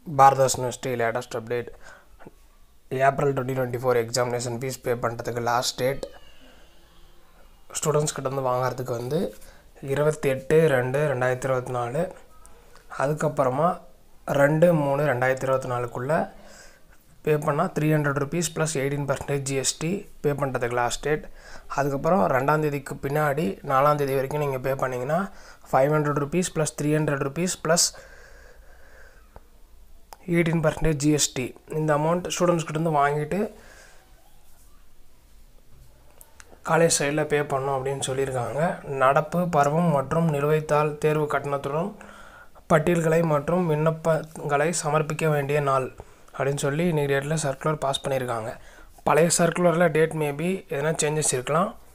பாரதாஸ் university latest update April twenty twenty four examination fee pay பண்ணுறதுக்கு last date students கிட்ட வந்து வாங்குறதுக்கு வந்து இருபத்தி எட்டு ரெண்டு ரெண்டாயிரத்தி இருபத்தி நாலு அதுக்கப்புறமா ரெண்டு மூணு ரெண்டாயிரத்தி இருபத்தி நாலுக்குள்ளே பே பண்ணால் three hundred rupees plus eighteen percentage G S T pay பண்ணுறதுக்கு லாஸ்ட் டேட் அதுக்கப்புறம் ரெண்டாந்தேதிக்கு பின்னாடி நாலாந்தேதி வரைக்கும் நீங்கள் பே பண்ணிங்கன்னா five hundred rupees plus three hundred rupees plus eighteen percentage G S T இந்த அமௌண்ட் ஸ்டூடெண்ட்ஸ் கிட்டேருந்து வாங்கிட்டு காலேஜ் சைடில் பே பண்ணோம் அப்படின்னு சொல்லியிருக்காங்க நடப்பு பருவம் மற்றும் நிலுவைத்தாள் தேர்வு கட்டணத்துடன் பட்டியல்களை மற்றும் விண்ணப்பங்களை சமர்ப்பிக்க வேண்டிய நாள் அப்படின்னு சொல்லி இன்றைக்கி டேட்டில் சர்க்குலர் பாஸ் பண்ணியிருக்காங்க பழைய சர்க்குலரில் டேட் மேபி எதனா சேஞ்சஸ் இருக்கலாம்